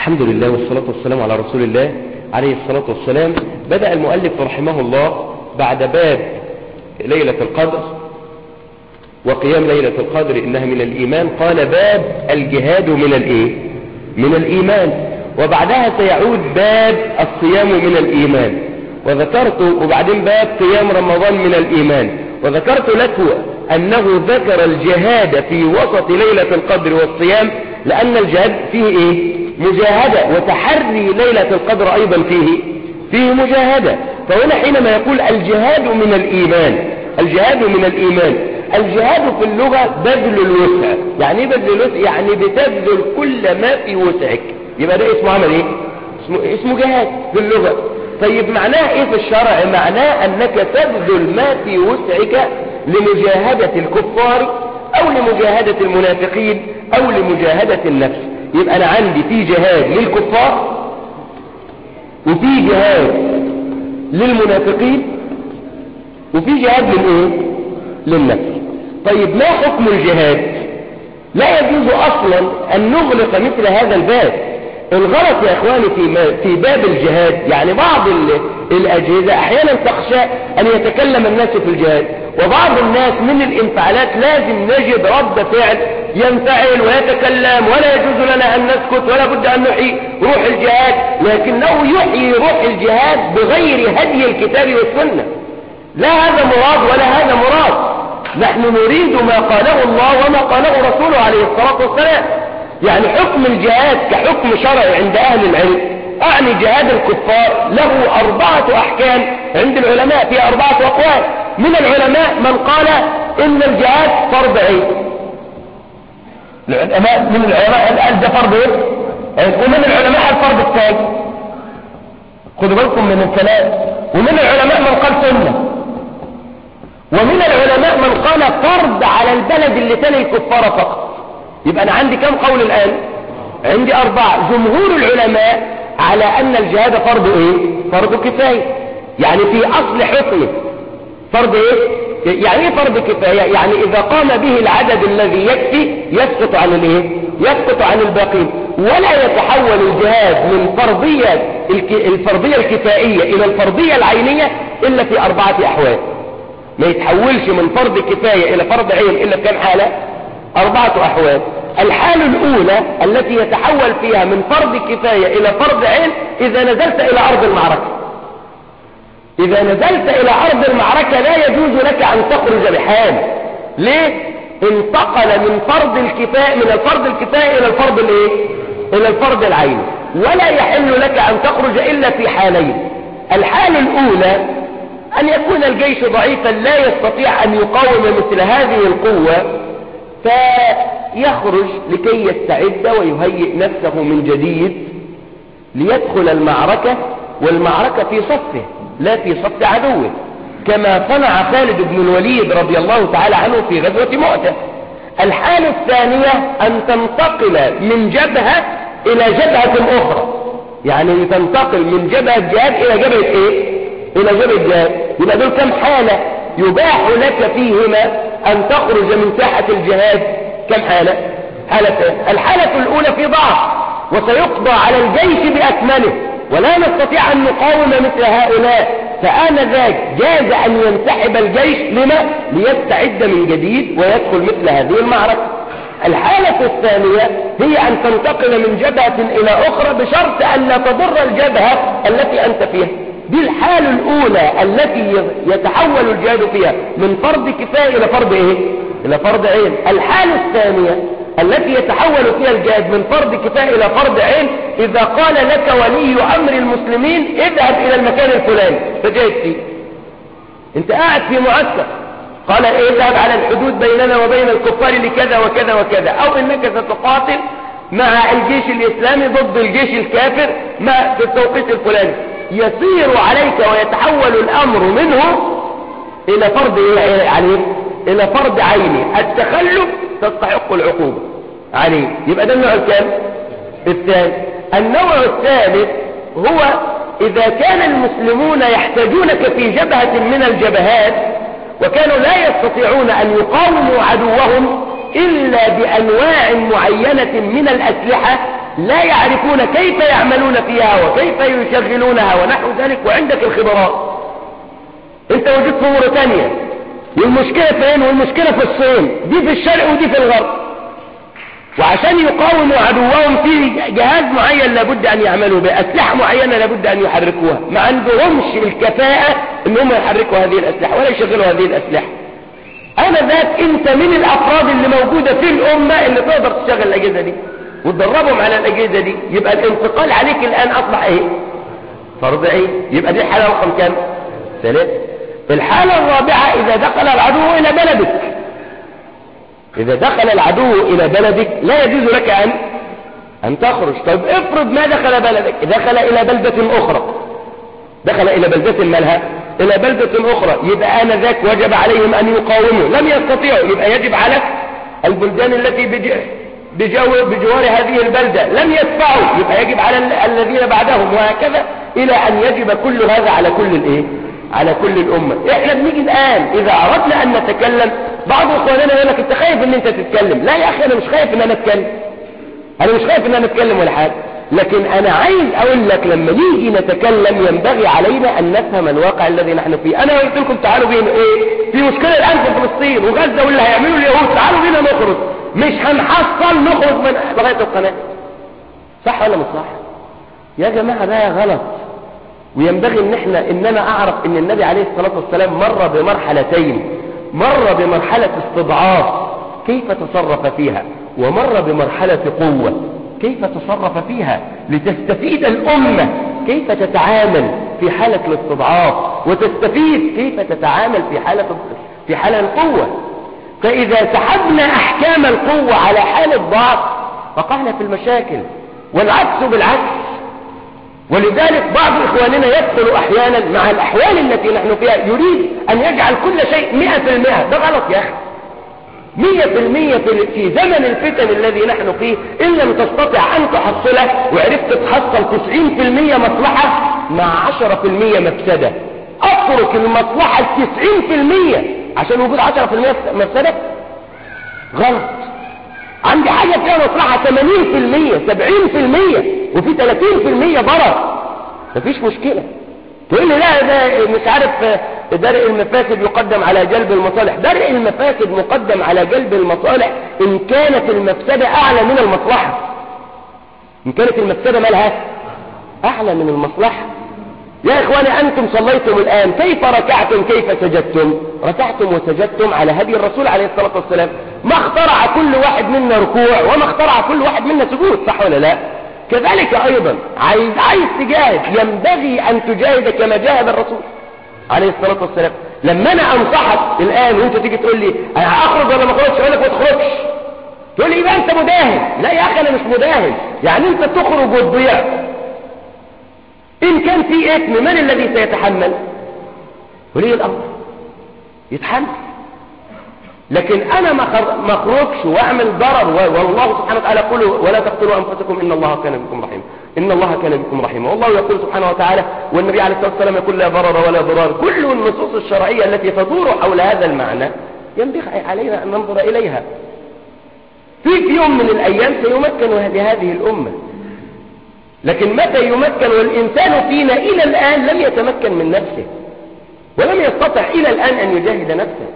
الحمد لله والصلاة والسلام على رسول الله عليه الصلاة والسلام بدأ المؤلف رحمه الله بعد باب ليلة القدر وقيام ليلة القدر إنها من الإيمان قال باب الجهاد من الإيه من الإيمان وبعدها سيعود باب الصيام من الإيمان وذكرت وبعدين باب قيام رمضان من الإيمان وذكرت لك أنه ذكر الجهاد في وسط ليلة القدر والصيام لأن الجهاد فيه إيه مجاهدة وتحري ليلة القدر أيضا فيه فيه مجاهدة فهنا حينما يقول الجهاد من الإيمان الجهاد من الإيمان الجهاد في اللغة بذل الوسع يعني ايه بذل الوسع يعني بتبذل كل ما في وسعك يبقى ده اسمه عمل ايه اسمه, اسمه جهاد في اللغة طيب معناه ايه في الشرع معناه انك تبذل ما في وسعك لمجاهدة الكفار او لمجاهدة المنافقين او لمجاهدة النفس يبقى انا عندي في جهاد للكفار وفي جهاد للمنافقين وفي جهاد للايه للنفس طيب ما حكم الجهاد لا يجوز اصلا ان نغلق مثل هذا الباب الغلط يا اخواني في, في باب الجهاد يعني بعض الاجهزة احيانا تخشى ان يتكلم الناس في الجهاد وبعض الناس من الانفعالات لازم نجد رد فعل ينفعل ويتكلم ولا يجوز لنا ان نسكت ولا بد ان نحيي روح الجهاد لكنه يحيي روح الجهاد بغير هدي الكتاب والسنة لا هذا مراد ولا هذا مراد نحن نريد ما قاله الله وما قاله رسوله عليه الصلاة والسلام يعني حكم الجهاد كحكم شرعي عند أهل العلم أعني جهاد الكفار له أربعة أحكام عند العلماء في أربعة أقوال من العلماء من قال إن الجهاد فرض عين العلماء من العلماء قال ده فرض ايه ومن العلماء الفرض الثاني خدوا بالكم من الكلام ومن العلماء من قال سنه ومن العلماء من قال فرض على البلد اللي تلي الكفار فقط يبقى أنا عندي كم قول الآن عندي أربعة جمهور العلماء على أن الجهاد فرض إيه فرض كفاية يعني في أصل حكمه فرض إيه يعني إيه فرض كفاية يعني إذا قام به العدد الذي يكفي يسقط عن الإيه يسقط عن الباقين ولا يتحول الجهاد من فرضية الفرضية الكفائية إلى الفرضية العينية إلا في أربعة أحوال ما يتحولش من فرض كفاية إلى فرض عين إلا بكم حالة أربعة أحوال الحالة الأولى التي يتحول فيها من فرض كفاية إلى فرض عين إذا نزلت إلى أرض المعركة إذا نزلت إلى أرض المعركة لا يجوز لك أن تخرج بحال ليه؟ انتقل من فرض الكفاية من الفرض الكفاية إلى الفرض الإيه؟ إلى الفرض العين ولا يحل لك أن تخرج إلا في حالين الحالة الأولى أن يكون الجيش ضعيفا لا يستطيع أن يقاوم مثل هذه القوة فيخرج لكي يستعد ويهيئ نفسه من جديد ليدخل المعركة والمعركة في صفه لا في صف عدوه كما صنع خالد بن الوليد رضي الله تعالى عنه في غزوة مؤتة الحالة الثانية أن تنتقل من جبهة إلى جبهة أخرى يعني تنتقل من جبهة جهاد إلى جبهة إيه إلى جبهة جهاد يبقى دول كم حالة يباح لك فيهما أن تخرج من ساحة الجهاد كم حالة حالتين الحالة الأولى في ضعف وسيقضى على الجيش بأكمله ولا نستطيع أن نقاوم مثل هؤلاء فآنذاك جاز أن ينسحب الجيش لما ليستعد من جديد ويدخل مثل هذه المعركة الحالة الثانية هي أن تنتقل من جبهة إلى أخرى بشرط أن لا تضر الجبهة التي أنت فيها دي الحالة الأولى التي يتحول الجهاد فيها من فرض كفاية إلى فرض إيه؟ إلى فرض عين الحالة الثانية التي يتحول فيها الجهاد من فرض كفاية إلى فرض عين إذا قال لك ولي أمر المسلمين اذهب إلى المكان الفلاني فجاهد فيه أنت قاعد في معسكر قال اذهب على الحدود بيننا وبين الكفار لكذا وكذا وكذا أو إنك ستقاتل مع الجيش الإسلامي ضد الجيش الكافر ما في التوقيت الفلاني يصير عليك ويتحول الأمر منه إلى فرض يعني إلى فرض عيني التخلف تستحق العقوبة عليه يبقى ده النوع الكام الثاني النوع الثالث هو إذا كان المسلمون يحتاجونك في جبهة من الجبهات وكانوا لا يستطيعون أن يقاوموا عدوهم إلا بأنواع معينة من الأسلحة لا يعرفون كيف يعملون فيها وكيف يشغلونها ونحو ذلك وعندك الخبرات انت وجدت في موريتانيا والمشكلة فين والمشكلة في الصين دي في الشرق ودي في الغرب وعشان يقاوموا عدوهم في جهاز معين لابد ان يعملوا به اسلحة معينة لابد ان يحركوها ما عندهمش الكفاءة ان هم يحركوا هذه الاسلحة ولا يشغلوا هذه الاسلحة انا ذات انت من الافراد اللي موجودة في الامة اللي تقدر تشغل الاجهزة دي وتدربهم على الاجهزة دي يبقى الانتقال عليك الان اصبح ايه فرض ايه يبقى دي الحالة رقم كام ثلاثة الحالة الرابعة اذا دخل العدو الى بلدك اذا دخل العدو الى بلدك لا يجوز لك ان ان تخرج طيب افرض ما دخل بلدك دخل الى بلدة اخرى دخل الى بلدة مالها الى بلدة اخرى يبقى انا ذاك وجب عليهم ان يقاوموا لم يستطيعوا يبقى يجب على البلدان التي بج... بجو... بجوار هذه البلدة لم يدفعوا يبقى يجب على ال... الذين بعدهم وهكذا الى ان يجب كل هذا على كل الايه على كل الامة احنا بنيجي الان اذا اردنا ان نتكلم بعض اخواننا يقول لك انت خايف ان انت تتكلم لا يا اخي انا مش خايف ان انا اتكلم انا مش خايف ان انا اتكلم ولا حاجه لكن انا عايز اقول لك لما نيجي نتكلم ينبغي علينا ان نفهم الواقع الذي نحن فيه انا قلت لكم تعالوا بينا ايه في مشكله الان في فلسطين وغزه واللي هيعملوا اليهود تعالوا بينا نخرج مش هنحصل نخرج من لغايه القناه صح ولا مش صح يا جماعه ده غلط وينبغي ان احنا ان انا اعرف ان النبي عليه الصلاه والسلام مر بمرحلتين مر بمرحله استضعاف كيف تصرف فيها ومر بمرحله قوه كيف تصرف فيها لتستفيد الأمة كيف تتعامل في حالة الاستضعاف وتستفيد كيف تتعامل في حالة في حالة القوة فإذا سحبنا أحكام القوة على حالة ضعف وقعنا في المشاكل والعكس بالعكس ولذلك بعض إخواننا يدخل أحيانا مع الأحوال التي نحن فيها يريد أن يجعل كل شيء مئة في المئة ده غلط يا أخي مية في المية في زمن الفتن الذي نحن فيه إن لم تستطع أن تحصله وعرفت تحصل تسعين في المية مصلحة مع عشرة في المية مفسدة أترك المصلحة التسعين في المية عشان وجود عشرة في المية مفسدة غلط عندي حاجة فيها مصلحة ثمانين في المية سبعين في المية وفي ثلاثين في المية ضرر مفيش مشكلة تقول لي لا ده مش عارف درء المفاسد يقدم على جلب المصالح درء المفاسد مقدم على جلب المصالح إن كانت المفسدة أعلى من المصلحة إن كانت المفسدة مالها أعلى من المصلحة يا إخواني أنتم صليتم الآن كيف ركعتم كيف سجدتم ركعتم وسجدتم على هدي الرسول عليه الصلاة والسلام ما اخترع كل واحد منا ركوع وما اخترع كل واحد منا سجود صح ولا لا كذلك أيضا عايز عايز تجاهد ينبغي أن تجاهد كما جاهد الرسول عليه الصلاة والسلام لما أنا أنصحك الآن وأنت تيجي تقول لي أنا هأخرج ولا ما أخرجش أقول لك ما تخرجش تقول لي يبقى أنت مداهن لا يا أخي أنا مش مداهن يعني أنت تخرج وتضيع إن كان في إثم من الذي سيتحمل ولي الأمر يتحمل لكن أنا ما أخرجش وأعمل ضرر والله سبحانه وتعالى يقول ولا تقتلوا أنفسكم إن الله كان بكم رحيما إن الله كان بكم رحيما والله يقول سبحانه وتعالى والنبي عليه الصلاة والسلام يقول لا ضرر ولا ضرار كل النصوص الشرعية التي تدور حول هذا المعنى ينبغي علينا أن ننظر إليها في يوم من الأيام سيمكن لهذه الأمة لكن متى يمكن والإنسان فينا إلى الآن لم يتمكن من نفسه ولم يستطع إلى الآن أن يجاهد نفسه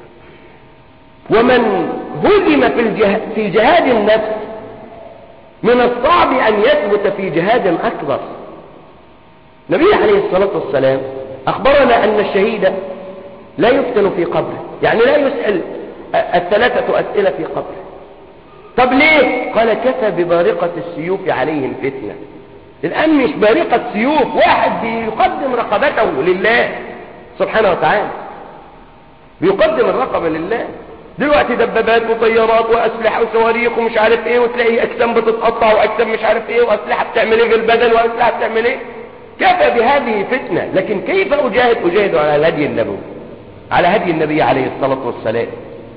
ومن هزم في, الجه... في جهاد النفس من الصعب أن يثبت في جهاد أكبر النبي عليه الصلاة والسلام أخبرنا أن الشهيد لا يفتن في قبره يعني لا يسأل الثلاثة أسئلة في قبره طب ليه قال كفى ببارقة السيوف عليهم فتنة الآن مش بارقة سيوف واحد بيقدم رقبته لله سبحانه وتعالى بيقدم الرقبة لله دلوقتي دبابات وطيارات وأسلحة وصواريخ ومش عارف ايه وتلاقي أجسام بتتقطع وأجسام مش عارف ايه وأسلحة بتعمل ايه في البدن وأسلحة بتعمل ايه كفى بهذه فتنة لكن كيف أجاهد أجاهد على الهدي النبوي على هدي النبي عليه الصلاة والسلام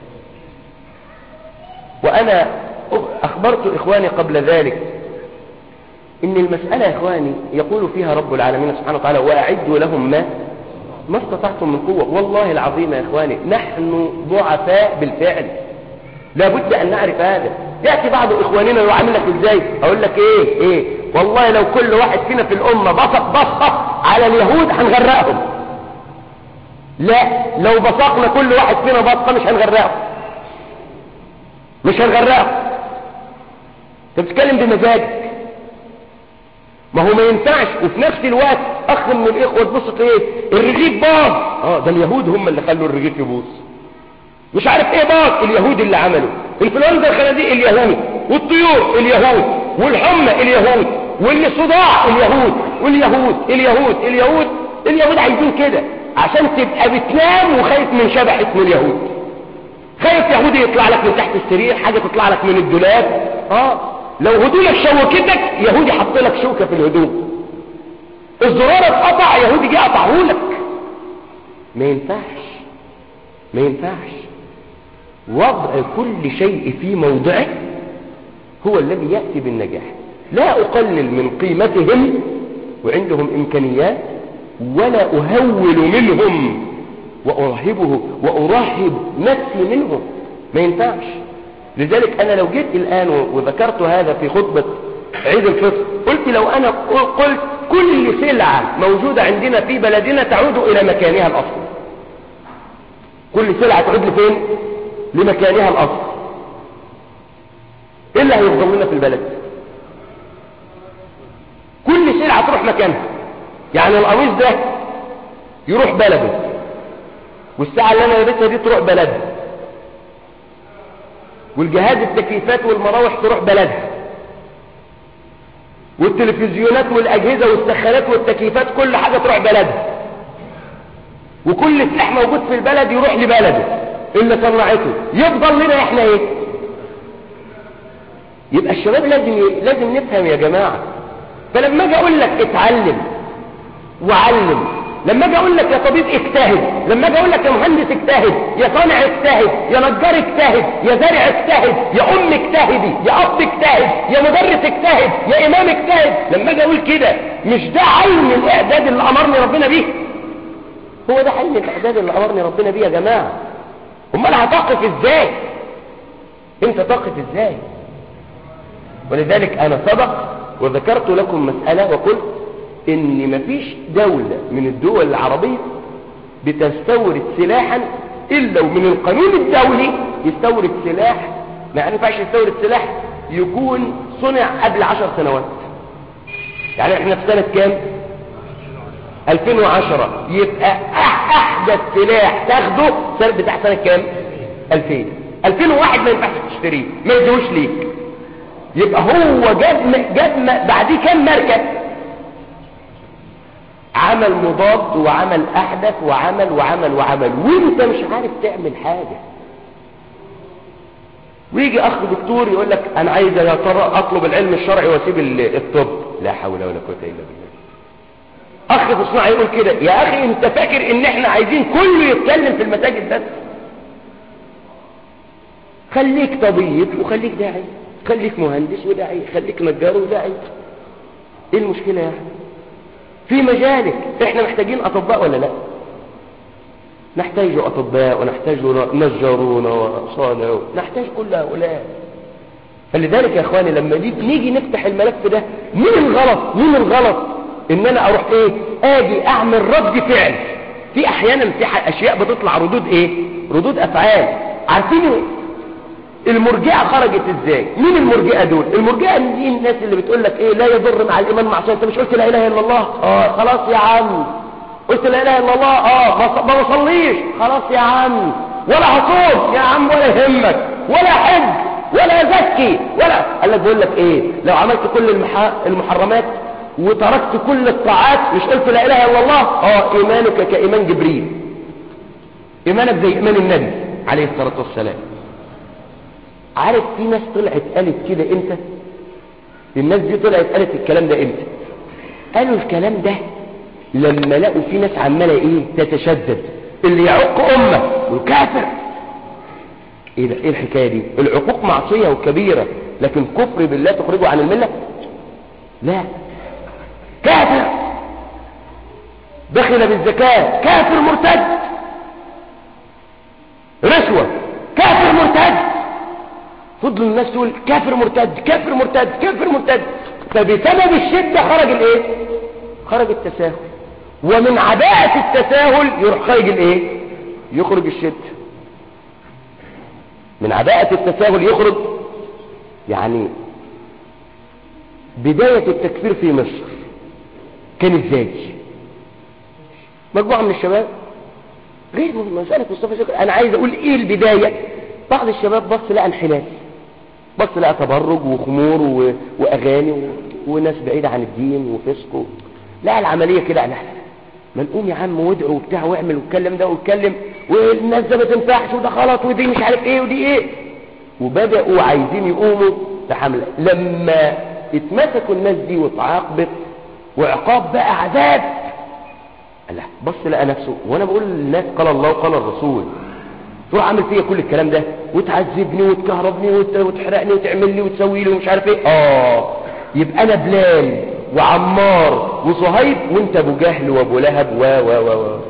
وأنا أخبرت إخواني قبل ذلك إن المسألة يا إخواني يقول فيها رب العالمين سبحانه وتعالى وأعدوا لهم ما ما استطعتم من قوة والله العظيم يا إخواني نحن ضعفاء بالفعل لابد أن نعرف هذا يأتي بعض إخواننا يعاملك إزاي أقول لك إيه إيه والله لو كل واحد فينا في الأمة بصق بصة على اليهود هنغرقهم لا لو بصقنا كل واحد فينا بصة مش هنغرقهم مش هنغرقهم انت بتتكلم بمزاجك ما هو ما ينفعش وفي نفس الوقت اخ من الاخوه تبص تلاقيه الرغيف باظ اه ده اليهود هم اللي خلوا الرغيف يبوظ مش عارف ايه باظ اليهود اللي عملوا الانفلونزا الخنازير اليهود والطيور اليهود والحمى اليهود والصداع اليهود واليهود اليهود اليهود اليهود عايزين كده عشان تبقى بتنام وخايف من شبح اسمه اليهود خايف يهودي يطلع لك من تحت السرير حاجة تطلع لك من الدولاب اه لو هدومك شوكتك يهودي حط لك شوكة في الهدوم الزرار اتقطع يهودي جه قطعه لك ما ينفعش ما ينفعش وضع كل شيء في موضعه هو الذي يأتي بالنجاح لا أقلل من قيمتهم وعندهم إمكانيات ولا أهول منهم وأرهبه وأرهب نفسي منهم ما ينفعش لذلك أنا لو جيت الآن وذكرت هذا في خطبة عيد الفطر قلت لو أنا قلت كل سلعة موجودة عندنا في بلدنا تعود إلى مكانها الأصلي كل سلعة تعود لفين لمكانها الأصلي إيه اللي هيفضل لنا في البلد كل سلعة تروح مكانها يعني القميص ده يروح بلده والساعة اللي أنا لابسها دي تروح بلدها والجهاز التكييفات والمراوح تروح بلدها والتلفزيونات والأجهزة والسخانات والتكييفات كل حاجة تروح بلدها وكل سلاح موجود في البلد يروح لبلده اللي صنعته يفضل لنا احنا ايه يبقى الشباب لازم ي... لازم نفهم يا جماعة فلما اجي اقول لك اتعلم وعلم لما اجي اقول لك يا طبيب اجتهد لما اجي اقول لك يا مهندس اجتهد يا صانع اجتهد يا نجار اجتهد يا زارع اجتهد يا ام اجتهدي يا اب اجتهد يا مدرس اجتهد يا امام اجتهد لما اجي اقول كده مش ده علم الاعداد اللي امرني ربنا بيه هو ده علم الاعداد اللي امرني ربنا بيه يا جماعه امال هتقف ازاي انت تقف ازاي ولذلك انا سبق وذكرت لكم مسألة وقلت ان مفيش دولة من الدول العربية بتستورد سلاحا الا ومن القانون الدولي يستورد سلاح ما ينفعش يستورد سلاح يكون صنع قبل عشر سنوات يعني احنا في سنة كام 2010 يبقى احدث سلاح تاخده سنة بتاع سنة كام 2000 2001 ما ينفعش تشتريه ما يدوش ليك يبقى هو جاب جاب بعديه كام مركز عمل مضاد وعمل احدث وعمل وعمل وعمل وانت مش عارف تعمل حاجة ويجي اخ دكتور يقول لك انا عايز يا ترى اطلب العلم الشرعي واسيب الطب لا حول ولا قوه الا بالله اخ في الصناعه يقول كده يا اخي انت فاكر ان احنا عايزين كله يتكلم في المساجد بس خليك طبيب وخليك داعي خليك مهندس وداعي خليك نجار وداعي ايه المشكله يا اخي في مجالك احنا محتاجين اطباء ولا لا نحتاج اطباء ونحتاج نجارون وصانع نحتاج كل هؤلاء فلذلك يا اخواني لما نيجي نفتح الملف ده مين الغلط مين الغلط ان انا اروح ايه اجي اعمل رد فعل في احيانا في اشياء بتطلع ردود ايه ردود افعال عارفين المرجئه خرجت ازاي مين المرجئه دول المرجئه دي الناس اللي بتقول لك ايه لا يضر مع الايمان معصيه انت مش قلت لا اله الا الله اه خلاص يا عم قلت لا اله الا الله اه ما بصليش خلاص يا عم ولا هصوم يا عم ولا يهمك ولا حج ولا زكي ولا قال لك بقول لك ايه لو عملت كل المح... المحرمات وتركت كل الطاعات مش قلت لا اله الا الله اه ايمانك كايمان جبريل ايمانك زي ايمان النبي عليه الصلاه والسلام عارف في ناس طلعت قالت كده امتى الناس دي طلعت قالت الكلام ده امتى قالوا الكلام ده لما لقوا في ناس عماله ايه تتشدد اللي يعق امه والكافر ايه ده ايه الحكايه دي العقوق معصيه وكبيره لكن كفر بالله تخرجه عن المله لا كافر دخل بالزكاه كافر مرتد رشوه كافر مرتد فضلوا الناس تقول كافر مرتد كافر مرتد كافر مرتد فبسبب الشدة خرج الايه خرج التساهل ومن عباءة التساهل يروح خارج الايه يخرج الشدة من عباءة التساهل يخرج يعني بداية التكفير في مصر كان ازاي مجموعة من الشباب غير مسألة مصطفى شكر انا عايز اقول ايه البداية بعض الشباب بص لقى انحلال بص لقى تبرج وخمور و... واغاني و... وناس بعيدة عن الدين وفسق و... لقى العملية كده لا ما نقوم يا عم وادعو وبتاع واعمل والكلم ده واتكلم والناس ده ما تنفعش وده غلط ودي مش عارف ايه ودي ايه وبدأوا عايزين يقوموا بحملة لما اتمسكوا الناس دي واتعاقبت وعقاب بقى عذاب الله بص لقى نفسه وانا بقول للناس قال الله وقال الرسول تروح عامل فيا كل الكلام ده وتعذبني وتكهربني وت- وتحرقني وتعمل لي وتسوي لي ومش عارف ايه اه يبقى انا بلال وعمار وصهيب وانت ابو جهل وابو لهب و و و و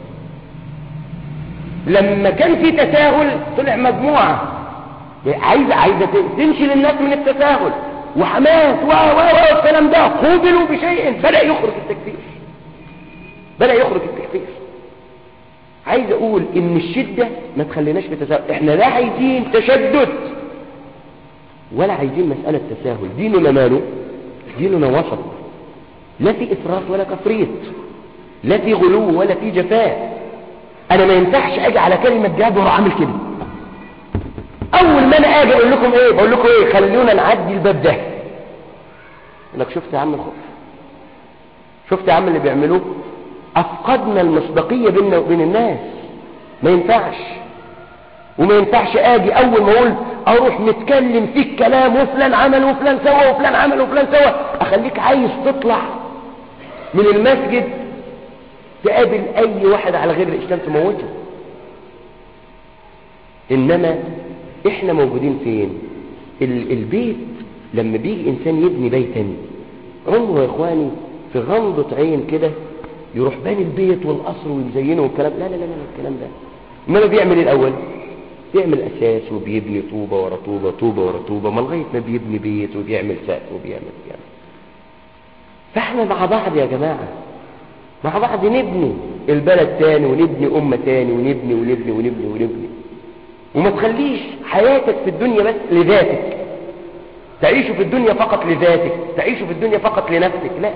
لما كان في تساهل طلع مجموعه عايزه عايزه تنشل الناس من التساهل وحماس و و و الكلام ده قوبلوا بشيء بدا يخرج التكفير بدا يخرج التكفير عايز اقول ان الشده ما تخليناش في تساهل احنا لا عايزين تشدد ولا عايزين مساله تساهل ديننا ماله ديننا وسط لا في افراط ولا تفريط لا في غلو ولا في جفاء انا ما ينفعش اجي على كلمه جهاد واروح عامل كده اول ما انا اجي اقول لكم ايه بقول لكم ايه خلونا نعدي الباب ده يقول لك شفت يا عم الخوف شفت يا عم اللي بيعملوه افقدنا المصداقيه بيننا وبين الناس ما ينفعش وما ينفعش اجي اول ما اقول اروح متكلم في الكلام وفلان عمل وفلان سوى وفلان عمل وفلان سوى اخليك عايز تطلع من المسجد تقابل اي واحد على غير الاسلام تموته انما احنا موجودين فين ال البيت لما بيجي انسان يبني بيتا عمره يا اخواني في غمضة عين كده يروح باني البيت والقصر ويزينه والكلام لا لا لا لا الكلام ده انما بيعمل ايه الاول بيعمل اساس وبيبني طوبة ورا طوبة طوبة ورا طوبة ما لغاية ما بيبني بيت وبيعمل سقف وبيعمل بيعمل فاحنا مع بعض يا جماعة مع بعض نبني البلد تاني ونبني أمة تاني ونبني ونبني ونبني ونبني وما تخليش حياتك في الدنيا بس لذاتك تعيش في الدنيا فقط لذاتك تعيش في الدنيا فقط لنفسك لا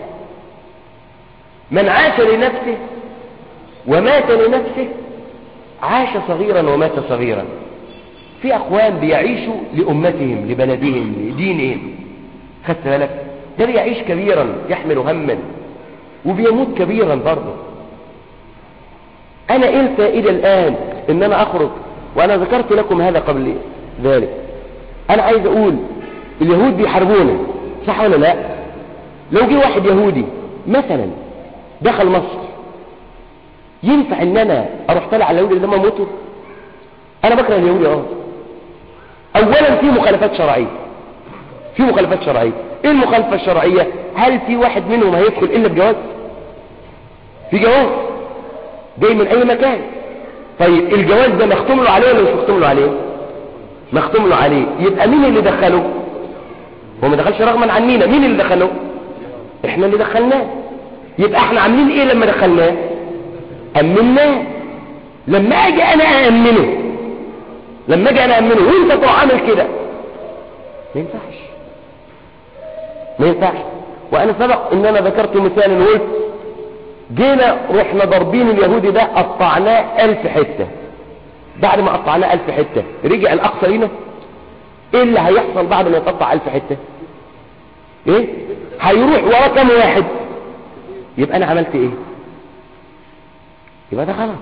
من عاش لنفسه ومات لنفسه عاش صغيرا ومات صغيرا في أخوان بيعيشوا لأمتهم لبلدهم لدينهم خدت بالك ده بيعيش كبيرا يحمل هما وبيموت كبيرا برضه أنا إيه الفائدة الآن إن أنا أخرج وأنا ذكرت لكم هذا قبل ذلك أنا عايز أقول اليهود بيحاربونا صح ولا لا لو جه واحد يهودي مثلا دخل مصر ينفع ان انا اروح طالع على اليهودي لما موتوا انا بكره اليهودي اه اولا في مخالفات شرعيه في مخالفات شرعيه ايه المخالفه الشرعيه هل في واحد منهم هيدخل الا بجواز في جواز جاي من اي مكان طيب الجواز ده مختوم له عليه ولا مش مختوم له عليه مختوم له عليه يبقى مين اللي دخله هو ما دخلش رغما عنينا مين اللي دخله احنا اللي دخلناه يبقى احنا عاملين ايه لما دخلناه امناه لما اجي انا اامنه لما اجي انا امنه وانت تروح عامل كده ما ينفعش ما ينفعش وانا سبق ان انا ذكرت مثال وقلت جينا رحنا ضاربين اليهودي ده قطعناه الف حتة بعد ما قطعناه الف حتة رجع الاقصى لينا ايه اللي هيحصل بعد ما يتقطع الف حتة ايه هيروح وراه كام واحد يبقى انا عملت ايه يبقى ده غلط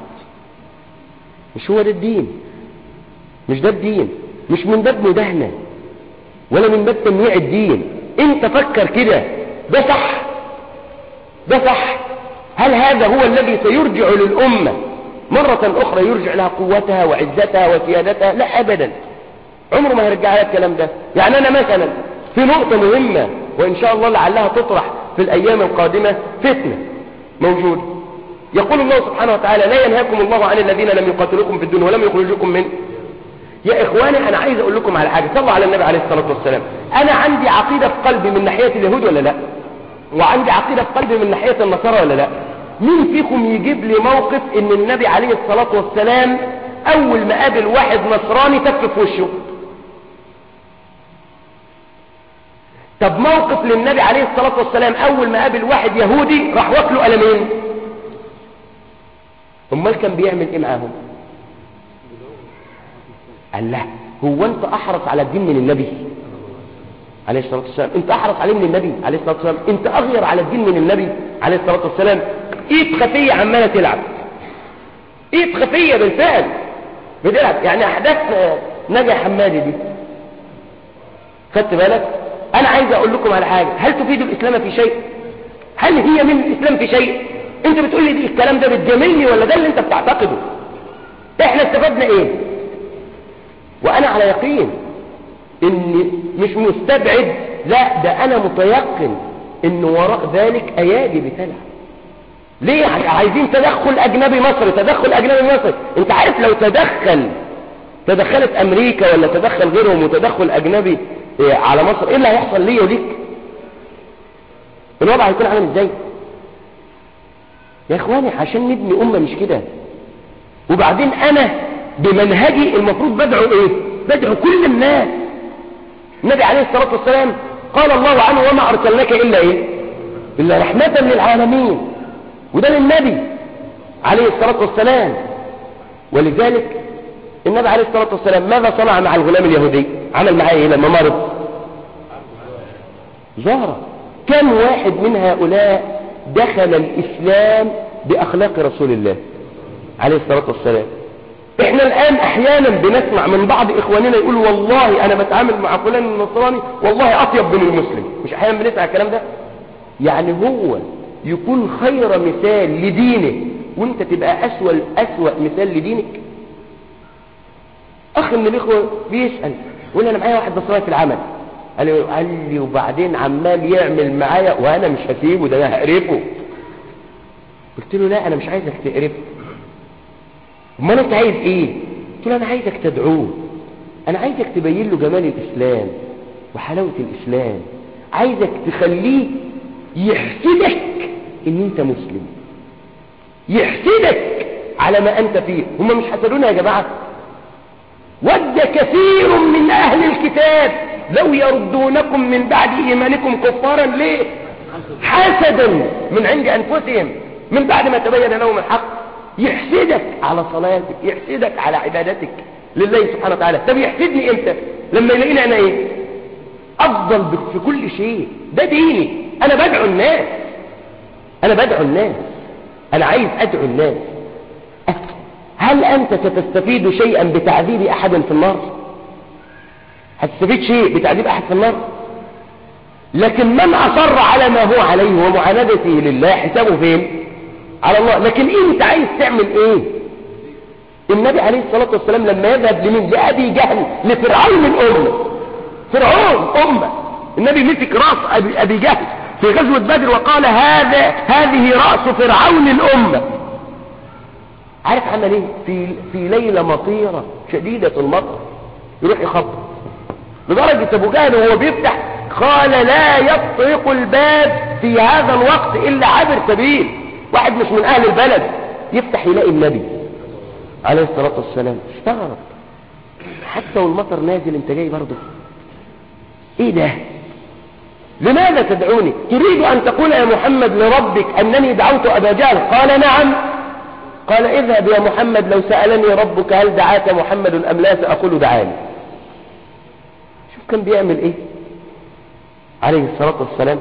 مش هو ده الدين مش ده الدين مش من باب مداهنة ولا من باب تمييع الدين انت فكر كده ده صح ده صح هل هذا هو الذي سيرجع للأمة مرة أخرى يرجع لها قوتها وعزتها وسيادتها لا أبدا عمره ما هيرجع لها الكلام ده يعني أنا مثلا في نقطة مهمة وإن شاء الله لعلها تطرح في الأيام القادمة فتنة موجود يقول الله سبحانه وتعالى لا ينهاكم الله عن الذين لم يقاتلوكم في الدنيا ولم يخرجوكم من يا إخواني أنا عايز أقول لكم على حاجة صلوا على النبي عليه الصلاة والسلام أنا عندي عقيدة في قلبي من ناحية اليهود ولا لا وعندي عقيدة في قلبي من ناحية النصارى ولا لا مين فيكم يجيب لي موقف ان النبي عليه الصلاة والسلام اول ما قابل واحد نصراني تف في وشه طب موقف للنبي عليه الصلاة والسلام اول ما قابل واحد يهودي راح واكله قلمين امال كان بيعمل ايه معاهم قال له هو انت احرص على الدين من النبي عليه الصلاة والسلام انت احرص عليه من النبي عليه الصلاة والسلام انت اغير على الدين من النبي عليه الصلاة والسلام ايد خفية عمالة تلعب ايد خفية بالفعل بتلعب يعني احداث نجا حمادي دي خدت بالك انا عايز اقول لكم على حاجة هل تفيد الاسلام في شيء هل هي من الاسلام في شيء انت بتقول لي دي الكلام ده بتجاملني ولا ده اللي انت بتعتقده احنا استفدنا ايه وانا على يقين ان مش مستبعد لا ده انا متيقن ان وراء ذلك ايادي بتلعب ليه عايزين تدخل اجنبي مصري تدخل اجنبي مصري انت عارف لو تدخل تدخلت امريكا ولا تدخل غيرهم وتدخل اجنبي إيه على مصر ايه اللي هيحصل ليه وليك الوضع هيكون عامل ازاي يا اخواني عشان نبني امه مش كده وبعدين انا بمنهجي المفروض بدعو ايه بدعو كل الناس النبي عليه الصلاة والسلام قال الله عنه وما ارسلناك الا ايه الا رحمة للعالمين وده للنبي عليه الصلاة والسلام ولذلك النبي عليه الصلاة والسلام ماذا صنع مع الغلام اليهودي عمل معاه ايه لما مرض زهرة كم واحد من هؤلاء دخل الإسلام بأخلاق رسول الله عليه الصلاة والسلام احنا الآن احيانا بنسمع من بعض اخواننا يقول والله انا بتعامل مع فلان النصراني والله اطيب من المسلم مش احيانا بنسمع الكلام ده يعني هو يكون خير مثال لدينه وانت تبقى اسوأ اسوأ مثال لدينك اخ من الاخوة بيسأل يقول انا معايا واحد نصراني في العمل قال لي, قال لي وبعدين عمال يعمل معايا وانا مش هسيبه ده انا هقرفه قلت له لا انا مش عايزك تقرفه امال انت عايز ايه قلت له انا عايزك تدعوه انا عايزك تبين له جمال الاسلام وحلاوة الاسلام عايزك تخليه يحسدك ان انت مسلم يحسدك على ما انت فيه هم مش حسدونا يا جماعة ود كثير من اهل الكتاب لو يردونكم من بعد ايمانكم كفارا ليه حسدا من عند انفسهم من بعد ما تبين لهم الحق يحسدك على صلاتك يحسدك على عبادتك لله سبحانه وتعالى طب يحسدني امتى لما يلاقيني انا ايه افضل في كل شيء ده ديني انا بدعو الناس انا بدعو الناس انا عايز ادعو الناس هل انت ستستفيد شيئا بتعذيب احد في النار هتستفيد شيء بتعذيب احد في النار لكن من اصر على ما هو عليه ومعاندته لله حسابه فين على الله لكن انت عايز تعمل ايه النبي عليه الصلاة والسلام لما يذهب لمن لأبي جهل لفرعون الأمة فرعون أمة النبي مسك راس أبي, أبي جهل في غزوة بدر وقال هذا هذه رأس فرعون الأمة عارف عمل ايه في, في ليلة مطيرة شديدة المطر يروح يخبط لدرجة ابو جهل وهو بيفتح قال لا يطرق الباب في هذا الوقت الا عبر سبيل واحد مش من اهل البلد يفتح يلاقي النبي عليه الصلاة والسلام استغرب حتى والمطر نازل انت جاي برضه ايه ده لماذا تدعوني تريد ان تقول يا محمد لربك انني دعوت ابا جهل قال نعم قال اذهب يا محمد لو سألني ربك هل دعاك محمد ام لا سأقول دعاني شوف كان بيعمل ايه عليه الصلاة والسلام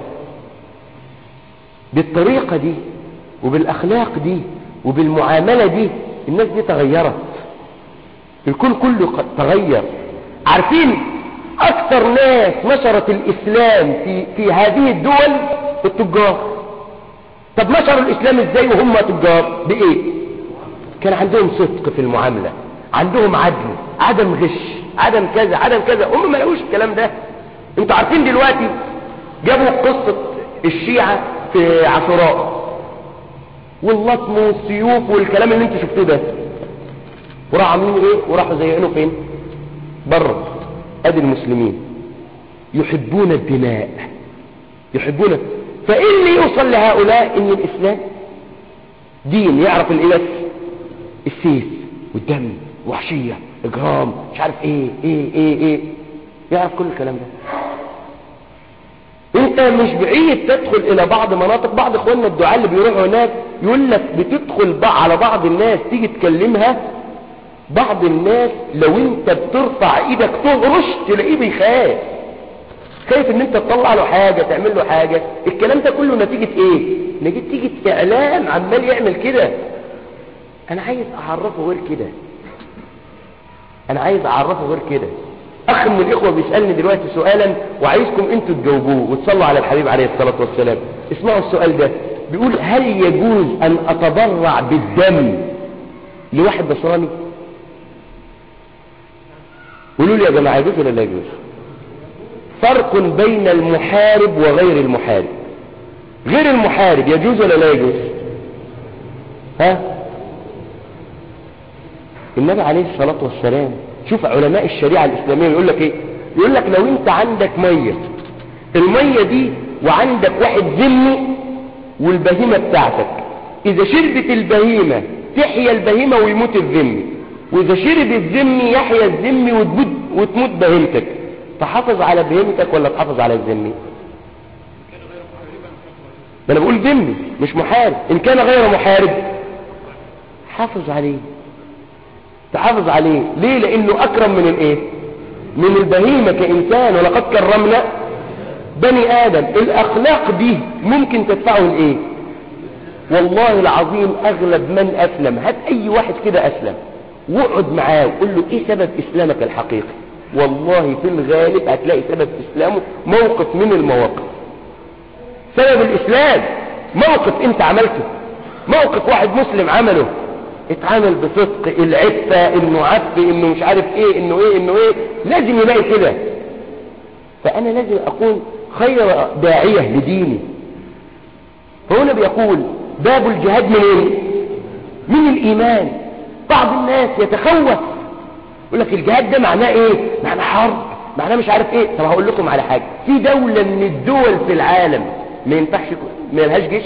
بالطريقة دي وبالاخلاق دي وبالمعاملة دي الناس دي تغيرت الكل كله تغير عارفين اكثر ناس نشرت الاسلام في, في هذه الدول التجار طب نشروا الاسلام ازاي وهم تجار بايه كان عندهم صدق في المعاملة عندهم عدل عدم غش عدم كذا عدم كذا هم ما لقوش الكلام ده انتوا عارفين دلوقتي جابوا قصة الشيعة في عاشوراء واللطم والسيوف والكلام اللي انتوا شفتوه ده وراحوا عاملين ايه وراحوا زيقينه فين بره ادي المسلمين يحبون الدماء يحبون فايه اللي يوصل لهؤلاء ان الاسلام دين يعرف الايه بس السيف والدم وحشية اجرام مش عارف ايه ايه ايه ايه يعرف كل الكلام ده انت مش بعيد تدخل الى بعض مناطق بعض اخواننا الدعاء اللي بيروحوا هناك يقول لك بتدخل بقى على بعض الناس تيجي تكلمها بعض الناس لو انت بترفع ايدك تهرش تلاقيه بيخاف خايف ان انت تطلع له حاجة تعمل له حاجة الكلام ده كله نتيجة ايه نتيجة اعلام عمال يعمل كده انا عايز اعرفه غير كده انا عايز اعرفه غير كده اخ من الاخوة بيسألني دلوقتي سؤالا وعايزكم انتوا تجاوبوه وتصلوا على الحبيب عليه الصلاة والسلام اسمعوا السؤال ده بيقول هل يجوز ان اتبرع بالدم لواحد بصراني قولوا لي يا جماعة يجوز ولا لا يجوز فرق بين المحارب وغير المحارب غير المحارب يجوز ولا لا يجوز ها النبي عليه الصلاة والسلام شوف علماء الشريعة الإسلامية يقول لك ايه يقول لك لو انت عندك مية المية دي وعندك واحد ذمي والبهيمة بتاعتك اذا شربت البهيمة تحيا البهيمة ويموت الذمي واذا شرب الذمي يحيا الذمي وتموت, وتموت بهيمتك تحافظ على بهيمتك ولا تحافظ على الذمي ما انا بقول ذمي مش محارب ان كان غير محارب حافظ عليه تحافظ عليه ليه لانه اكرم من الايه من البهيمة كانسان ولقد كرمنا بني ادم الاخلاق دي ممكن تدفعه لايه والله العظيم اغلب من اسلم هات اي واحد كده اسلم واقعد معاه وقول له ايه سبب اسلامك الحقيقي والله في الغالب هتلاقي سبب اسلامه موقف من المواقف سبب الاسلام موقف انت عملته موقف واحد مسلم عمله اتعامل بصدق العفة انه عف انه مش عارف ايه انه ايه انه ايه لازم يلاقي كده فانا لازم اكون خير داعية لديني هنا بيقول باب الجهاد من ايه من الايمان بعض الناس يتخوف يقول لك الجهاد ده معناه ايه معناه حرب معناه مش عارف ايه طب هقول لكم على حاجة في دولة من الدول في العالم ما ينفعش ما لهاش جيش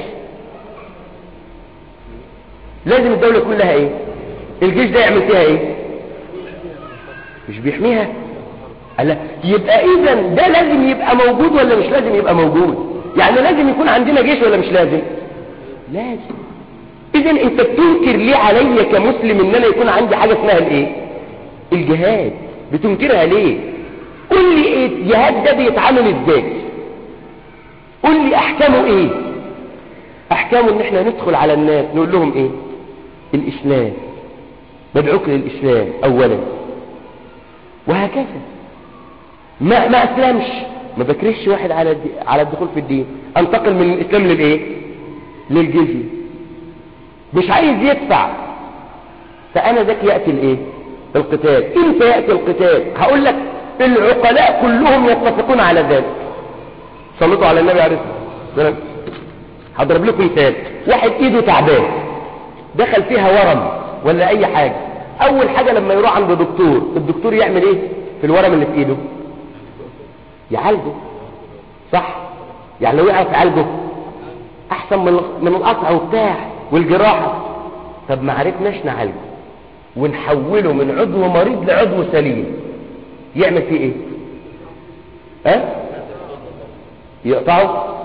لازم الدولة يكون لها ايه الجيش ده يعمل فيها ايه مش بيحميها قال يبقى اذا ده لازم يبقى موجود ولا مش لازم يبقى موجود يعني لازم يكون عندنا جيش ولا مش لازم لازم اذا انت بتنكر ليه عليا كمسلم ان انا يكون عندي حاجة اسمها الايه الجهاد بتنكرها ليه قول لي ايه الجهاد ده بيتعامل ازاي قول لي احكامه ايه احكامه ان احنا ندخل على الناس نقول لهم ايه الاسلام بدعوك للاسلام اولا وهكذا ما ما اسلمش ما بكرهش واحد على الدي... على الدخول في الدين انتقل من الاسلام للايه للجزية مش عايز يدفع فانا ذاك ياتي الايه القتال امتى ياتي القتال هقول لك العقلاء كلهم يتفقون على ذلك صلوا على النبي عليه الصلاه والسلام هضرب لكم مثال واحد ايده تعبان دخل فيها ورم ولا اي حاجة اول حاجة لما يروح عند دكتور الدكتور يعمل ايه في الورم اللي في ايده يعالجه صح يعني لو يعرف يعالجه احسن من من القطع وبتاع والجراحة طب ما عرفناش نعالجه ونحوله من عضو مريض لعضو سليم يعمل فيه ايه ها أه؟ يقطعه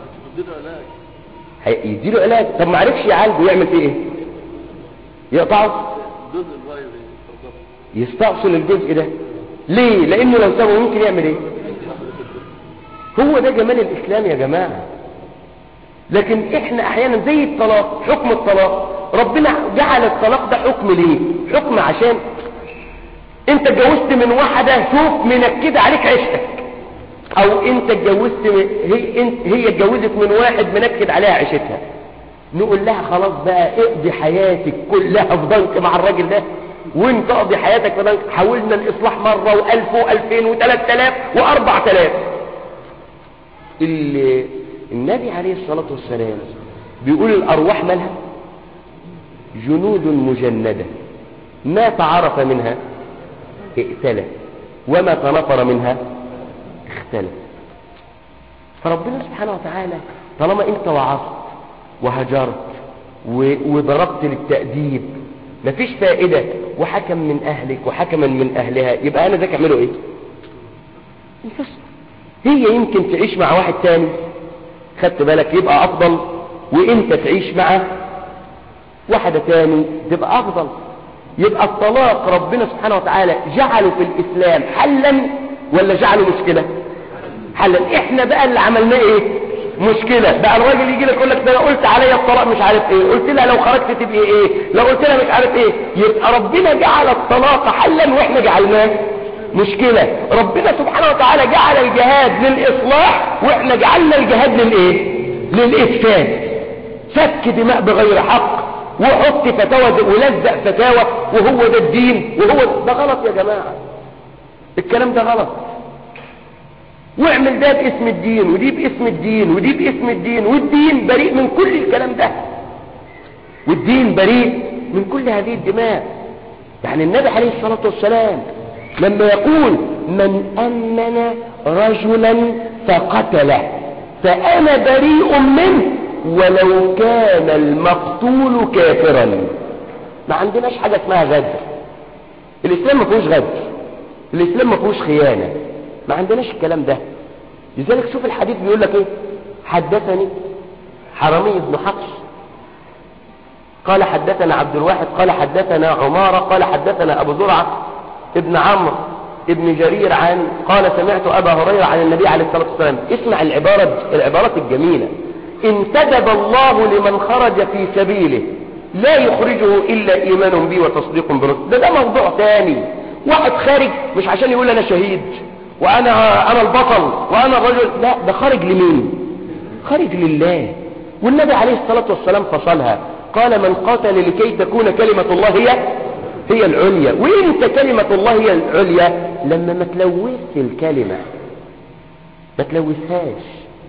يديله علاج طب ما عرفش يعالجه يعمل فيه ايه يقطعه يستأصل الجزء ده ليه لانه لو سابه ممكن يعمل ايه هو ده جمال الاسلام يا جماعة لكن احنا احيانا زي الطلاق حكم الطلاق ربنا جعل الطلاق ده حكم ليه حكم عشان انت اتجوزت من واحدة شوف منكد عليك عشتك او انت اتجوزت هي انت هي اتجوزت من واحد منكد عليها عيشتها نقول لها خلاص بقى اقضي حياتك كلها في ضنك مع الراجل ده وانت اقضي حياتك في ضنك حاولنا الاصلاح مرة والف والفين وثلاث الاف واربع تلاف النبي عليه الصلاة والسلام بيقول الارواح مالها جنود مجندة ما تعرف منها ائتلف وما تنفر منها اختلف فربنا سبحانه وتعالى طالما انت وعظت وهجرت وضربت للتأديب مفيش فائدة وحكم من اهلك وحكما من اهلها يبقى انا ذاك اعمله ايه انفصل هي يمكن تعيش مع واحد تاني خدت بالك يبقى افضل وانت تعيش مع واحدة تاني تبقى افضل يبقى الطلاق ربنا سبحانه وتعالى جعله في الاسلام حلا ولا جعله مشكلة حلا احنا بقى اللي عملناه ايه مشكلة بقى الراجل يجي لك يقول لك ده انا قلت عليا الطلاق مش عارف ايه قلت لها لو خرجت تبقي ايه لو قلت لها مش عارف ايه يبقى ربنا جعل الطلاق حلا واحنا جعلناه مشكلة ربنا سبحانه وتعالى جعل الجهاد للإصلاح وإحنا جعلنا الجهاد للإيه للإفساد سك دماء بغير حق وحط فتاوى ولزق فتاوى وهو ده الدين وهو ده غلط يا جماعة الكلام ده غلط واعمل ده باسم الدين ودي باسم الدين ودي باسم الدين والدين بريء من كل الكلام ده والدين بريء من كل هذه الدماء يعني النبي عليه الصلاة والسلام لما يقول من أمن رجلا فقتله فأنا بريء منه ولو كان المقتول كافرا ما عندناش حاجة اسمها غدر الإسلام ما فيهوش غدر الإسلام ما فيهوش خيانة ما عندناش الكلام ده لذلك شوف الحديث بيقول لك ايه حدثني حرمي بن حفص قال حدثنا عبد الواحد قال حدثنا عمارة قال حدثنا أبو زرعة ابن عمرو ابن جرير عن قال سمعت أبا هريرة عن النبي عليه الصلاة والسلام اسمع العبارة العبارات الجميلة انتدب الله لمن خرج في سبيله لا يخرجه إلا إيمان بي وتصديق برسل ده ده موضوع تاني واحد خارج مش عشان يقول أنا شهيد وأنا أنا البطل وأنا الرجل لا ده خارج لمين خارج لله والنبي عليه الصلاة والسلام فصلها قال من قاتل لكي تكون كلمة الله هي هي العليا وانت كلمة الله هي العليا لما ما تلوثش الكلمة ما تلوثهاش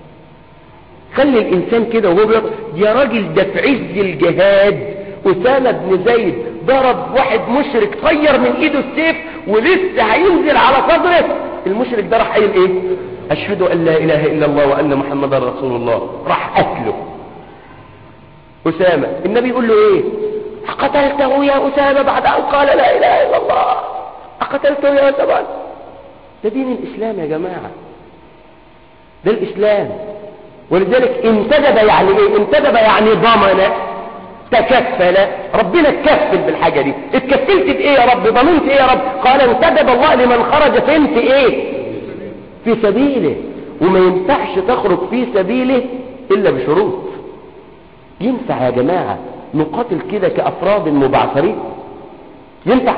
خلي الانسان كده وهو بيض... يا راجل ده في عز الجهاد اسامة بن زيد ضرب واحد مشرك طير من ايده السيف ولسه هينزل على صدره المشرك ده راح قايل ايه اشهد ان لا اله الا الله وان محمدا رسول الله راح قتله اسامة النبي يقول له ايه أقتلته يا أسامة بعد أن قال لا إله إلا الله أقتلته يا أسامة ده دين الإسلام يا جماعة ده الإسلام ولذلك انتدب يعني إيه انتدب يعني ضمن تكفل ربنا اتكفل بالحاجة دي اتكفلت بإيه يا رب ضمنت إيه يا رب قال انتدب الله لمن خرج فين في إيه في سبيله وما ينفعش تخرج في سبيله إلا بشروط ينفع يا جماعة نقاتل كده كأفراد مبعثرين ينفع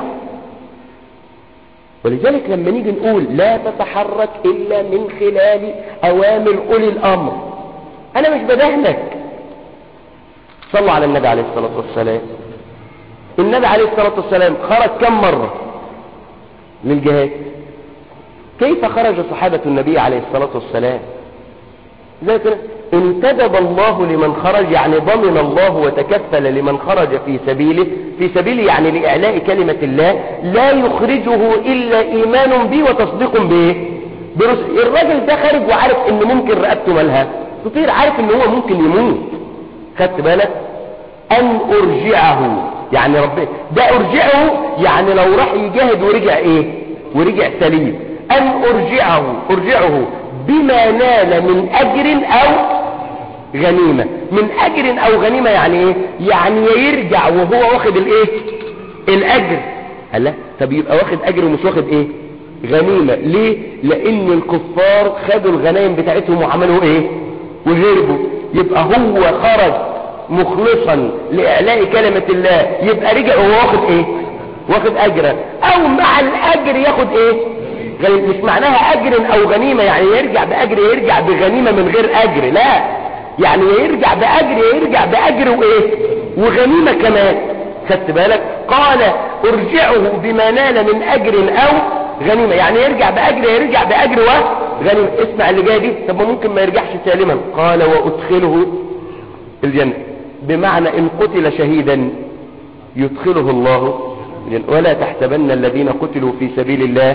ولذلك لما نيجي نقول لا تتحرك إلا من خلال أوامر أولي الأمر أنا مش بدهنك صلوا على النبي عليه الصلاة والسلام النبي عليه الصلاة والسلام خرج كم مرة للجهاد كيف خرج صحابة النبي عليه الصلاة والسلام ذلك انتدب الله لمن خرج يعني ضمن الله وتكفل لمن خرج في سبيله في سبيله يعني لإعلاء كلمة الله لا يخرجه إلا إيمان به وتصديق به برسل الراجل ده خارج وعارف ان ممكن رقبته مالها تطير عارف ان هو ممكن يموت خدت بالك ان ارجعه يعني ربنا ده ارجعه يعني لو راح يجاهد ورجع ايه ورجع سليم ان ارجعه ارجعه بما نال من اجر او غنيمة من اجر او غنيمة يعني ايه يعني يرجع وهو واخد الايه الاجر هلا طب يبقى واخد اجر ومش واخد ايه غنيمة ليه لان الكفار خدوا الغنايم بتاعتهم وعملوا ايه وهربوا يبقى هو خرج مخلصا لاعلاء كلمة الله يبقى رجع وهو واخد ايه واخد اجرا او مع الاجر ياخد ايه مش معناها اجر او غنيمة يعني يرجع باجر يرجع بغنيمة من غير اجر لا يعني يرجع باجر يرجع باجر وايه وغنيمة كمان خدت بالك قال ارجعه بما نال من اجر او غنيمة يعني يرجع باجر يرجع باجر وغنيمة اسمع اللي جاي دي طب ممكن ما يرجعش سالما قال وادخله الجنة بمعنى ان قتل شهيدا يدخله الله الجنة ولا تحسبن الذين قتلوا في سبيل الله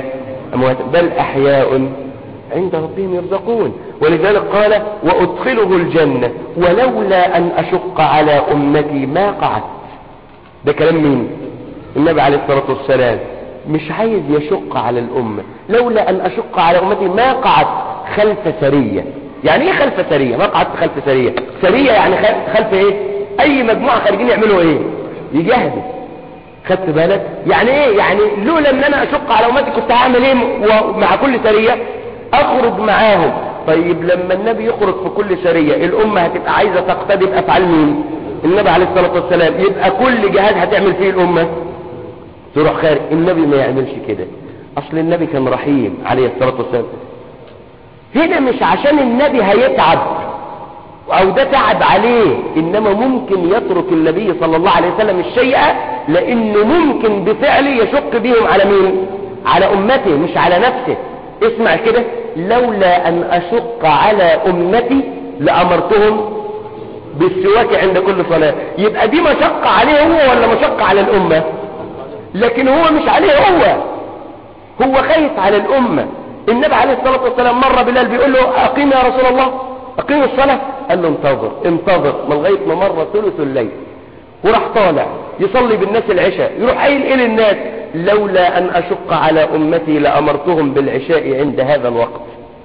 أموات بل أحياء عند ربهم يرزقون ولذلك قال وأدخله الجنة ولولا أن أشق على أمتي ما قعدت ده كلام مين النبي عليه الصلاة والسلام مش عايز يشق على الأمة لولا أن أشق على أمتي ما قعدت خلف سرية يعني ايه خلف سرية ما قعدت خلف سرية سرية يعني خلف ايه اي مجموعة خارجين يعملوا ايه يجاهدوا خدت بالك يعني ايه يعني لولا ان انا اشق على امتي كنت هعمل ايه مع كل سرية اخرج معاهم طيب لما النبي يخرج في كل سرية الامة هتبقى عايزة تقتدي بافعال مين النبي عليه الصلاة والسلام يبقى كل جهاد هتعمل فيه الامة تروح خارج النبي ما يعملش كده اصل النبي كان رحيم عليه الصلاة والسلام هنا مش عشان النبي هيتعب او ده تعب عليه انما ممكن يترك النبي صلى الله عليه وسلم الشيء لانه ممكن بفعله يشق بهم على مين على امته مش على نفسه اسمع كده لولا ان اشق على امتي لامرتهم بالسواك عند كل صلاة يبقى دي مشقة عليه هو ولا مشقة على الامة لكن هو مش عليه هو هو خايف على الامة النبي عليه الصلاة والسلام مرة بلال بيقول له اقيم يا رسول الله اقيم الصلاة قال له انتظر انتظر ما لغاية ما مر ثلث الليل وراح طالع يصلي بالناس العشاء يروح قايل ايه للناس لولا ان اشق على امتي لامرتهم بالعشاء عند هذا الوقت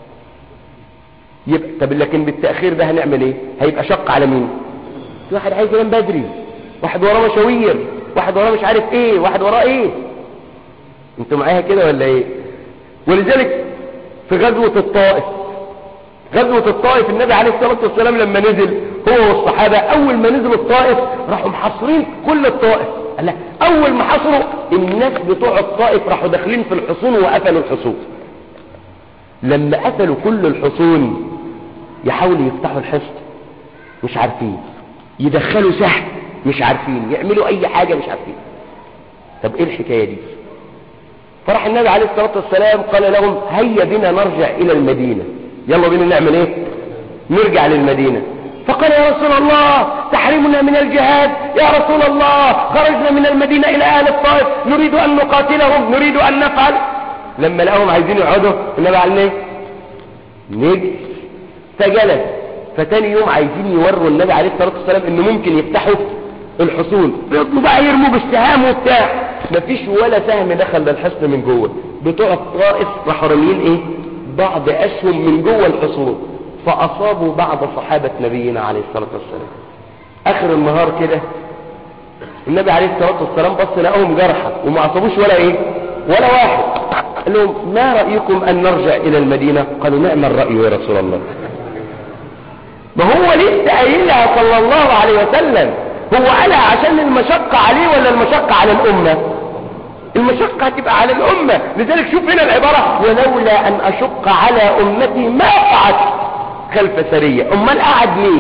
يبقى طب لكن بالتأخير ده هنعمل ايه هيبقى شق على مين في واحد عايز ينام بدري واحد وراه مشاوير واحد وراه مش عارف ايه واحد وراه ايه انتوا معايا كده ولا ايه ولذلك في غزوة الطائف غزوة الطائف النبي عليه الصلاة والسلام لما نزل هو والصحابة أول ما نزلوا الطائف راحوا محصرين كل الطائف قال أول ما حصروا الناس بتوع الطائف راحوا داخلين في الحصون وقفلوا الحصون لما قفلوا كل الحصون يحاولوا يفتحوا الحصن مش عارفين يدخلوا سهم مش عارفين يعملوا أي حاجة مش عارفين طب إيه الحكاية دي فراح النبي عليه الصلاة والسلام قال لهم هيا بنا نرجع إلى المدينة يلا بينا نعمل ايه نرجع للمدينة فقال يا رسول الله تحرمنا من الجهاد يا رسول الله خرجنا من المدينة إلى أهل الطائف نريد أن نقاتلهم نريد أن نفعل لما لقوهم عايزين يقعدوا النبي قال ايه نجلس فجلس فتاني يوم عايزين يوروا النبي عليه الصلاة والسلام انه ممكن يفتحوا الحصون بيطلوا بقى يرموا بالسهام وبتاع مفيش ولا سهم دخل للحصن من جوه بتوع الطائف راحوا راميين ايه بعض أسهم من جوه الحصون فأصابوا بعض صحابة نبينا عليه الصلاة والسلام آخر النهار كده النبي عليه الصلاة والسلام بص لقاهم جرحى وما أصابوش ولا إيه ولا واحد قال لهم ما رأيكم أن نرجع إلى المدينة قالوا نعم الرأي يا رسول الله ما هو لسه قايلها صلى الله عليه وسلم هو قالها عشان المشقة عليه ولا المشقة على الأمة المشقة هتبقى على الأمة لذلك شوف هنا العبارة ولولا أن أشق على أمتي ما قعدت خلف سرية أمال قعد ليه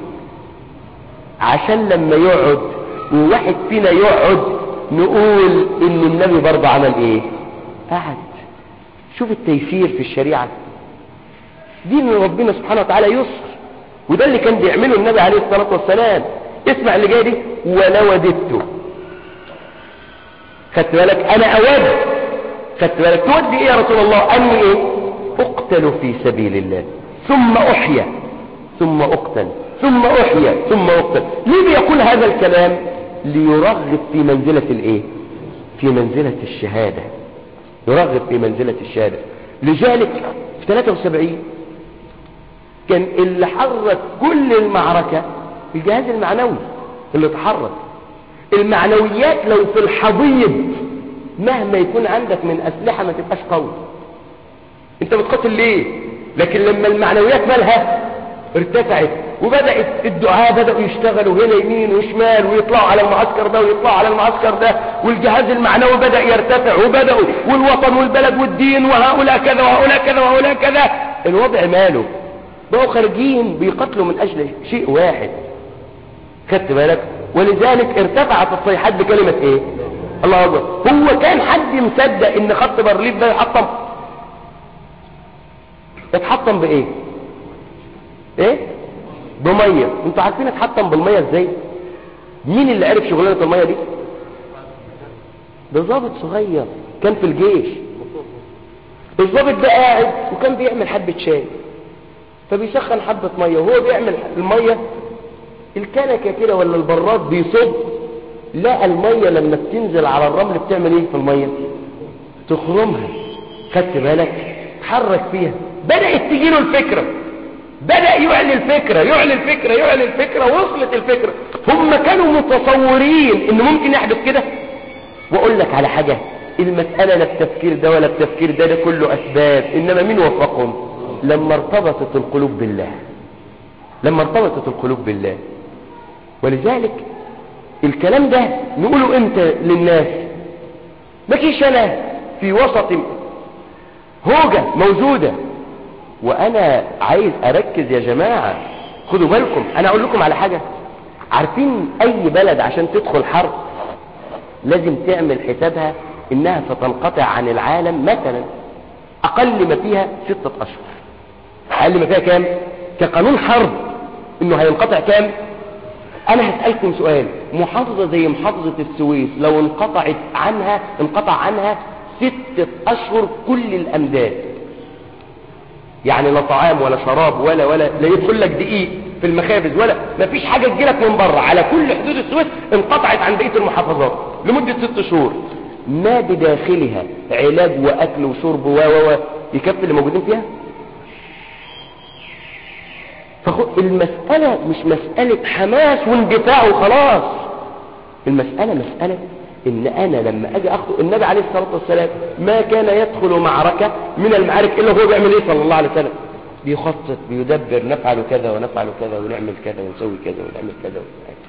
عشان لما يقعد وواحد فينا يقعد نقول إن النبي برضه عمل إيه قعد شوف التيسير في الشريعة دين ربنا سبحانه وتعالى يسر وده اللي كان بيعمله النبي عليه الصلاة والسلام اسمع اللي جاي دي ولوددته خدت بالك انا اود خدت بالك تودي ايه يا رسول الله اني ايه اقتل في سبيل الله ثم احيا ثم اقتل ثم احيا ثم اقتل ليه بيقول هذا الكلام ليرغب في منزلة الايه في منزلة الشهادة يرغب في منزلة الشهادة لذلك في 73 كان اللي حرك كل المعركة الجهاز المعنوي اللي تحرك المعنويات لو في الحضيض مهما يكون عندك من أسلحة ما تبقاش قوي انت بتقاتل ليه لكن لما المعنويات مالها ارتفعت وبدأت الدعاء بدأوا يشتغلوا هنا يمين وشمال ويطلعوا على المعسكر ده ويطلعوا على المعسكر ده والجهاز المعنوي بدأ يرتفع وبدأوا والوطن والبلد والدين وهؤلاء كذا وهؤلاء كذا وهؤلاء كذا الوضع ماله بقوا خارجين بيقتلوا من أجل شيء واحد خدت بالك ولذلك ارتفعت الصيحات بكلمة ايه الله اكبر هو كان حد مصدق ان خط بارليف ده يحطم اتحطم بايه ايه بمية انتوا عارفين اتحطم بالمية ازاي مين اللي عرف شغلانة المية دي ده ضابط صغير كان في الجيش الضابط ده قاعد وكان بيعمل حبة شاي فبيسخن حبة مية وهو بيعمل المية الكنكة كده ولا البراد بيصب لا المية لما بتنزل على الرمل بتعمل ايه في المية تخرمها خدت بالك حرك فيها بدأت تجيله الفكرة بدأ يعلي الفكرة يعلي الفكرة يعلي الفكرة وصلت الفكرة هم كانوا متصورين ان ممكن يحدث كده واقول لك على حاجة المسألة لا التفكير ده ولا التفكير ده ده كله اسباب انما مين وفقهم لما ارتبطت القلوب بالله لما ارتبطت القلوب بالله ولذلك الكلام ده نقوله امتى للناس ما فيش انا في وسط هوجة موجودة وانا عايز اركز يا جماعة خدوا بالكم انا اقول لكم على حاجة عارفين اي بلد عشان تدخل حرب لازم تعمل حسابها انها ستنقطع عن العالم مثلا اقل ما فيها ستة اشهر اقل ما فيها كام كقانون حرب انه هينقطع كام انا هسألكم سؤال محافظة زي محافظة السويس لو انقطعت عنها انقطع عنها ستة اشهر كل الامداد يعني لا طعام ولا شراب ولا ولا لا يدخل لك دقيق في المخابز ولا ما فيش حاجة تجيلك من بره على كل حدود السويس انقطعت عن بقية المحافظات لمدة ست شهور ما بداخلها علاج واكل وشرب و و يكفي اللي موجودين فيها فخد المسألة مش مسألة حماس واندفاع وخلاص المسألة مسألة ان انا لما اجي اخطو النبي عليه الصلاة والسلام ما كان يدخل معركة من المعارك الا هو بيعمل ايه صلى الله عليه وسلم بيخطط بيدبر نفعل كذا ونفعل كذا ونعمل كذا ونسوي كذا ونعمل كذا ونعمل.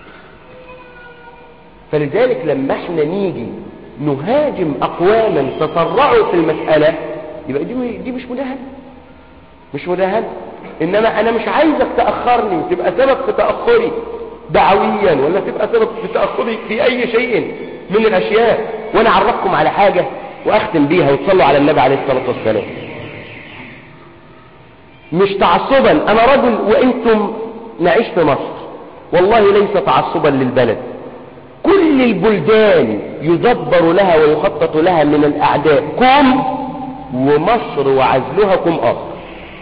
فلذلك لما احنا نيجي نهاجم اقواما تسرعوا في المسألة يبقى دي, دي مش مداهنة مش مداهنة انما انا مش عايزك تأخرني وتبقى سبب في تأخري دعويا ولا تبقى سبب في تأخري في اي شيء من الاشياء وانا اعرفكم على حاجة واختم بيها وتصلوا على النبي عليه الصلاة والسلام مش تعصبا انا رجل وانتم نعيش في مصر والله ليس تعصبا للبلد كل البلدان يدبر لها ويخطط لها من الاعداء كم ومصر وعزلها كم اخر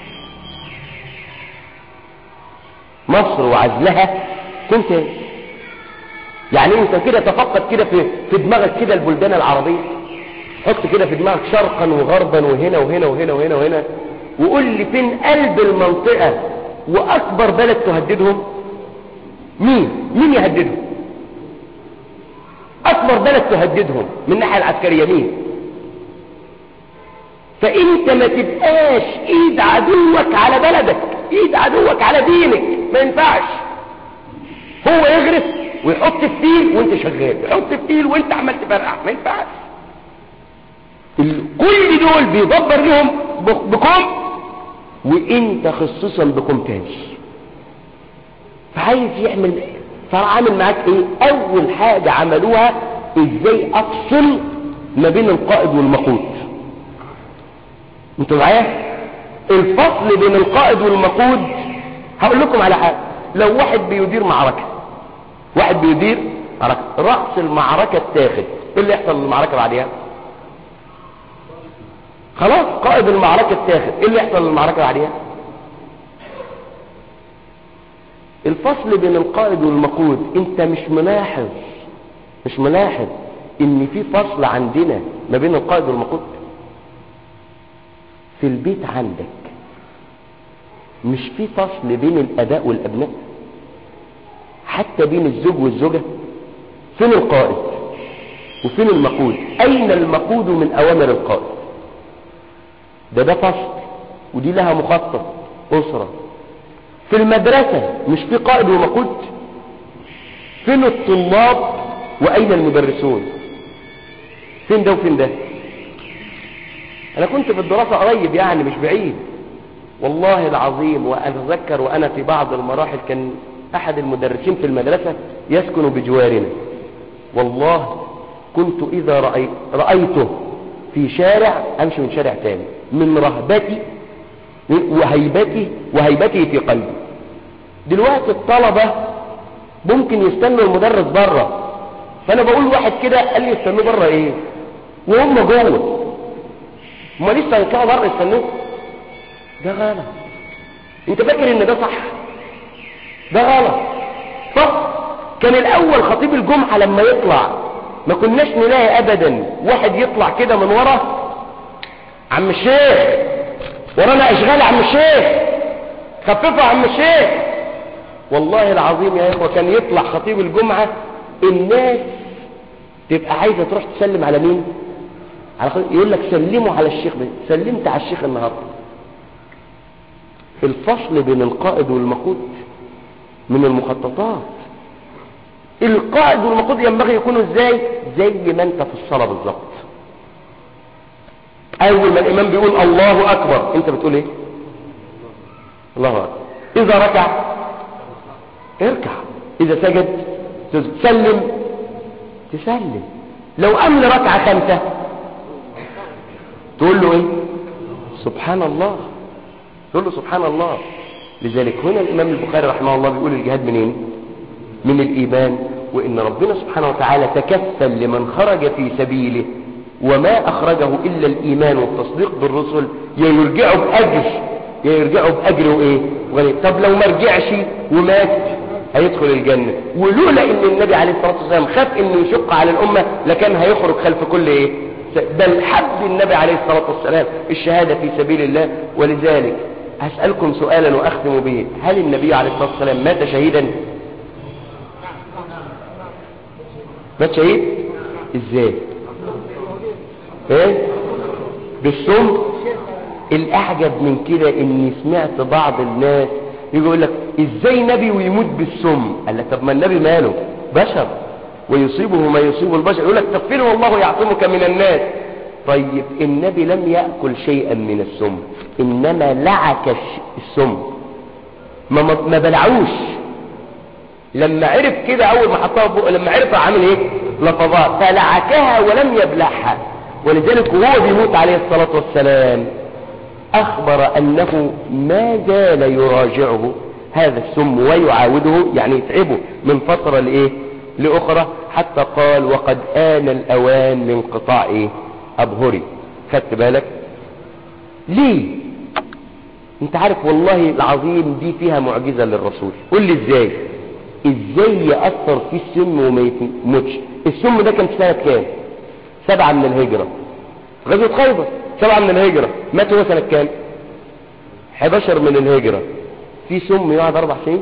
مصر وعزلها كم تاني يعني انت كده تفقد كده في, في دماغك كده البلدان العربية حط كده في دماغك شرقا وغربا وهنا وهنا وهنا وهنا وهنا وقول لي فين قلب المنطقة واكبر بلد تهددهم مين مين يهددهم اكبر بلد تهددهم من الناحية العسكرية مين فانت ما تبقاش ايد عدوك على بلدك ايد عدوك على دينك ما ينفعش هو يغرس ويحط التيل وانت شغال يحط التيل وانت عمال تفرقع ما ينفعش كل دول بيدبر لهم بكم وانت خصوصا بكم تاني فعايز يعمل فعامل معاك ايه اول حاجة عملوها ازاي افصل ما بين القائد والمقود انتوا معايا الفصل بين القائد والمقود هقول لكم على حاجة لو واحد بيدير معركة واحد بيدير معركة رأس المعركة التاخد ايه اللي يحصل للمعركة بعدها خلاص قائد المعركة التاخد ايه اللي يحصل للمعركة بعدها الفصل بين القائد والمقود انت مش ملاحظ مش ملاحظ ان في فصل عندنا ما بين القائد والمقود في البيت عندك مش في فصل بين الاباء والابناء حتى بين الزوج والزوجة فين القائد وفين المقود اين المقود من اوامر القائد ده ده فصل ودي لها مخطط اسرة في المدرسة مش في قائد ومقود فين الطلاب واين المدرسون فين ده وفين ده انا كنت في الدراسة قريب يعني مش بعيد والله العظيم واتذكر وانا في بعض المراحل كان احد المدرسين في المدرسة يسكن بجوارنا والله كنت اذا رأي رأيته في شارع امشي من شارع تاني من رهبتي وهيبتي وهيبتي في قلبي دلوقتي الطلبة ممكن يستنوا المدرس بره فانا بقول واحد كده قال لي يستنوا بره ايه وهم جوه هما لسه هيطلعوا بره يستنوه ده غلط انت فاكر ان ده صح ده غلط صح كان الاول خطيب الجمعة لما يطلع ما كناش نلاقي ابدا واحد يطلع كده من ورا عم الشيخ ورانا اشغال عم الشيخ خففوا عم الشيخ والله العظيم يا اخوة كان يطلع خطيب الجمعة الناس تبقى عايزة تروح تسلم على مين على خطيب يقول لك سلموا على الشيخ ده سلمت على الشيخ النهاردة الفصل بين القائد والمقود من المخططات القائد والمقود ينبغي يكونوا ازاي زي ما انت في الصلاة بالظبط اول ما الامام بيقول الله اكبر انت بتقول ايه الله اكبر اذا ركع اركع اذا سجد تسلم تسلم لو امن ركعة خمسة تقول له ايه سبحان الله تقول له سبحان الله لذلك هنا الامام البخاري رحمه الله بيقول الجهاد منين من الايمان وان ربنا سبحانه وتعالى تكفل لمن خرج في سبيله وما اخرجه الا الايمان والتصديق بالرسل يا يرجعوا باجر يا يرجعوا باجر وايه وغني طب لو ما رجعش ومات هيدخل الجنة ولولا ان النبي عليه الصلاة والسلام خاف انه يشق على الامة لكان هيخرج خلف كل ايه بل حب النبي عليه الصلاة والسلام الشهادة في سبيل الله ولذلك هسألكم سؤالا واختم به هل النبي عليه الصلاة والسلام مات شهيدا مات شهيد ازاي ايه بالسم الاعجب من كده اني سمعت بعض الناس يقول لك ازاي نبي ويموت بالسم قال لك طب ما النبي ماله بشر ويصيبه ما يصيب البشر يقول لك طب فين والله يعصمك من الناس طيب النبي لم يأكل شيئا من السم انما لعك السم ما, ما بلعوش لما عرف كده اول ما حطها فوق لما عرف عامل ايه لفظات فلعكها ولم يبلعها ولذلك وهو بيموت عليه الصلاة والسلام أخبر أنه ما زال يراجعه هذا السم ويعاوده يعني يتعبه من فترة لإيه لأخرى حتى قال وقد آن الأوان من قطاع إيه أبهري خدت بالك ليه انت عارف والله العظيم دي فيها معجزة للرسول قول لي ازاي ازاي يأثر في السم وما يموتش السم ده كان في سنة كام سبعة من الهجرة غزوة خيبر سبعة من الهجرة مات هو سنة كام 11 من الهجرة في سم يقعد اربع سنين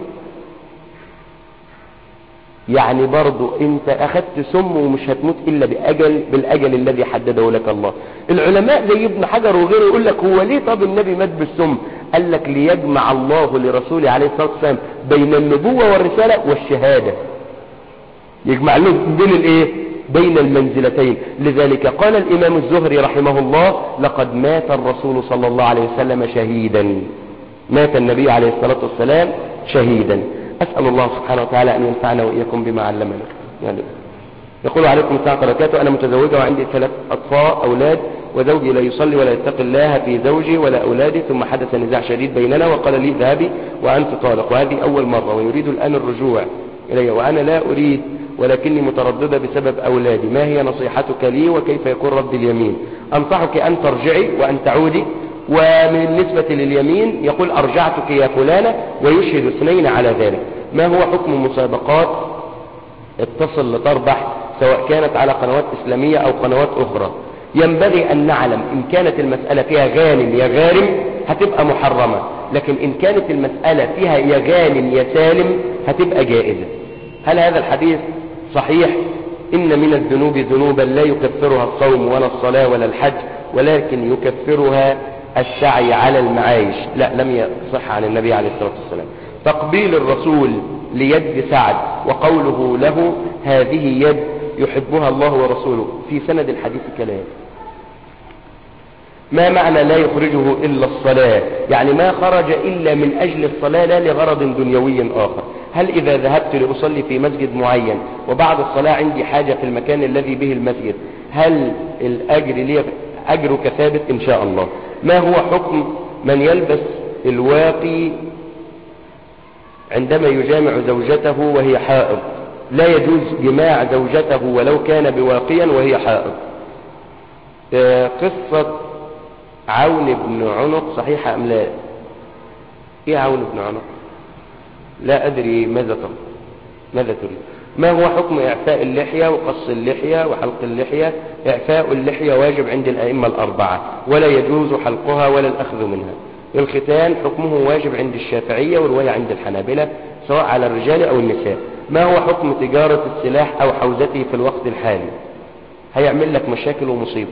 يعني برضو انت اخدت سم ومش هتموت الا باجل بالاجل الذي حدده لك الله العلماء زي ابن حجر وغيره يقول لك هو ليه طب النبي مات بالسم قال لك ليجمع الله لرسوله عليه الصلاة والسلام بين النبوة والرسالة والشهادة يجمع له بين الايه بين المنزلتين لذلك قال الامام الزهري رحمه الله لقد مات الرسول صلى الله عليه وسلم شهيدا مات النبي عليه الصلاة والسلام شهيدا أسأل الله سبحانه وتعالى أن ينفعنا وإياكم بما علمنا يعني يقول عليكم الساعة بركاته أنا متزوجة وعندي ثلاث أطفال أولاد وزوجي لا يصلي ولا يتقي الله في زوجي ولا أولادي ثم حدث نزاع شديد بيننا وقال لي ذهبي وأنت طالق وهذه أول مرة ويريد الآن الرجوع إلي وأنا لا أريد ولكني مترددة بسبب أولادي ما هي نصيحتك لي وكيف يكون رد اليمين أنصحك أن ترجعي وأن تعودي وبالنسبة لليمين يقول أرجعتك يا فلانة ويشهد اثنين على ذلك ما هو حكم مسابقات اتصل لتربح سواء كانت على قنوات إسلامية أو قنوات أخرى ينبغي أن نعلم إن كانت المسألة فيها غانم يا غارم هتبقى محرمة لكن إن كانت المسألة فيها يا غانم يا سالم هتبقى جائزة هل هذا الحديث صحيح إن من الذنوب ذنوبا لا يكفرها الصوم ولا الصلاة ولا الحج ولكن يكفرها السعي على المعايش لا لم يصح عن النبي عليه الصلاة والسلام تقبيل الرسول ليد سعد وقوله له هذه يد يحبها الله ورسوله في سند الحديث كلام ما معنى لا يخرجه إلا الصلاة يعني ما خرج إلا من أجل الصلاة لا لغرض دنيوي آخر هل إذا ذهبت لأصلي في مسجد معين وبعد الصلاة عندي حاجة في المكان الذي به المسجد هل الأجر لي أجرك ثابت إن شاء الله ما هو حكم من يلبس الواقي عندما يجامع زوجته وهي حائض لا يجوز جماع زوجته ولو كان بواقيا وهي حائض قصة عون بن عنق صحيح أم لا ايه عون بن عنق لا أدري ماذا تقول ماذا تريد ما هو حكم إعفاء اللحية وقص اللحية وحلق اللحية إعفاء اللحية واجب عند الأئمة الأربعة ولا يجوز حلقها ولا الأخذ منها الختان حكمه واجب عند الشافعية والرواية عند الحنابلة سواء على الرجال أو النساء ما هو حكم تجارة السلاح أو حوزته في الوقت الحالي هيعمل لك مشاكل ومصيبة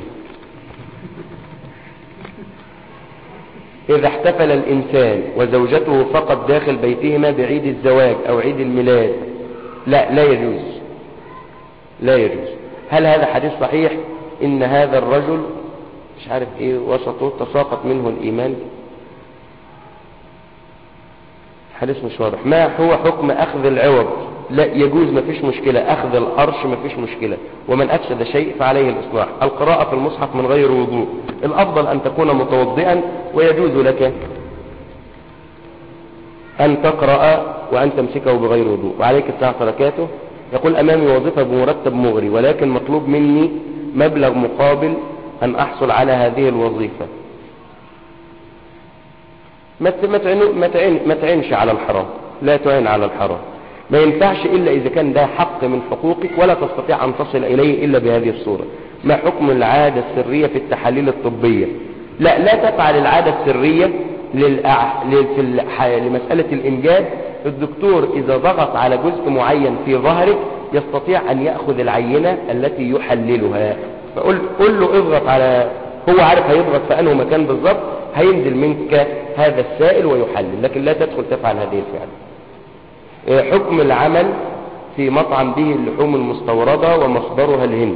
إذا احتفل الإنسان وزوجته فقط داخل بيتهما بعيد الزواج أو عيد الميلاد لا لا يجوز لا يجوز هل هذا حديث صحيح إن هذا الرجل مش عارف إيه وسطه تساقط منه الإيمان حديث مش واضح ما هو حكم أخذ العوض لا يجوز ما فيش مشكلة أخذ الأرش ما فيش مشكلة ومن أفسد شيء فعليه الإصلاح القراءة في المصحف من غير وضوء الأفضل أن تكون متوضئا ويجوز لك أن تقرأ وأن تمسكه بغير وضوء وعليك الساعة تركاته يقول أمامي وظيفة بمرتب مغري ولكن مطلوب مني مبلغ مقابل أن أحصل على هذه الوظيفة ما تعينش على الحرام لا تعين على الحرام ما ينفعش إلا إذا كان ده حق من حقوقك ولا تستطيع أن تصل إليه إلا بهذه الصورة ما حكم العادة السرية في التحاليل الطبية لا لا تفعل العادة السرية للأع... في الح... لمسألة الإنجاب الدكتور إذا ضغط على جزء معين في ظهرك يستطيع أن يأخذ العينة التي يحللها فقل قل له اضغط على هو عارف هيضغط في أنه مكان بالضبط هينزل منك هذا السائل ويحلل لكن لا تدخل تفعل هذه الفعل حكم العمل في مطعم به اللحوم المستوردة ومصدرها الهند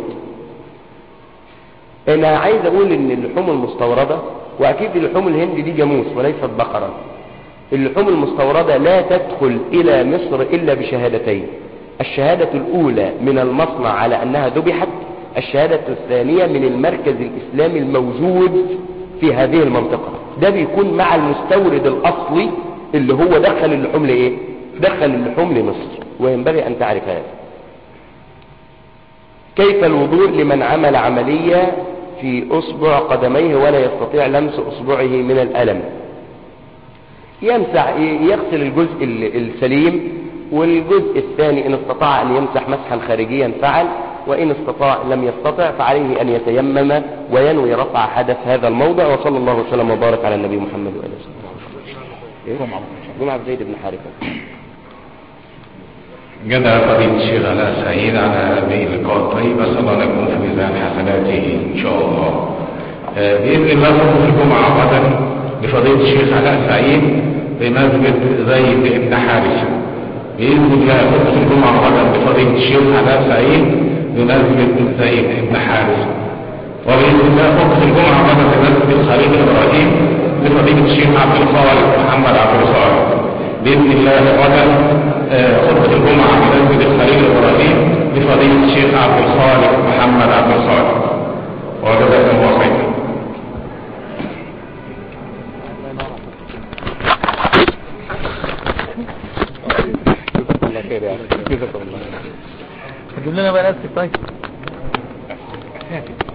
انا عايز اقول ان اللحوم المستوردة واكيد اللحوم الهند دي جاموس وليست بقرة اللحوم المستوردة لا تدخل الى مصر الا بشهادتين الشهادة الاولى من المصنع على انها ذبحت الشهادة الثانية من المركز الاسلامي الموجود في هذه المنطقة ده بيكون مع المستورد الاصلي اللي هو دخل اللحوم لايه دخل اللحوم لمصر وينبغي أن تعرف هذا كيف الوضوء لمن عمل عملية في أصبع قدميه ولا يستطيع لمس أصبعه من الألم يمسح يغسل الجزء السليم والجزء الثاني إن استطاع أن يمسح مسحا خارجيا فعل وإن استطاع لم يستطع فعليه أن يتيمم وينوي رفع حدث هذا الموضع وصلى الله وسلم وبارك على النبي محمد وآله وسلم جمعة زيد بن حارثة جدع فضيلة الشيخ علاء سعيد على هذه اللقاء الطيب أسأل الله أن يكون في ميزان حسناته إن شاء الله بإذن الله خطبة الجمعة غدا لفضيلة الشيخ علاء سعيد بمسجد زيد بن حارثة بإذن الله خطبة الجمعة غدا لفضيلة الشيخ علاء سعيد بمسجد زيد بن حارثة وبإذن الله خطبة الجمعة غدا بمسجد خليل إبراهيم لفضيلة الشيخ عبد الخالق محمد عبد الخالق بإذن الله غدا خطبة الجمعة في مسجد الخليل إبراهيم لفضيلة الشيخ عبد الخالق محمد عبد الخالق وجزاكم الله خيرا الله خير يا جزاكم الله جيب لنا بقى نفسك طيب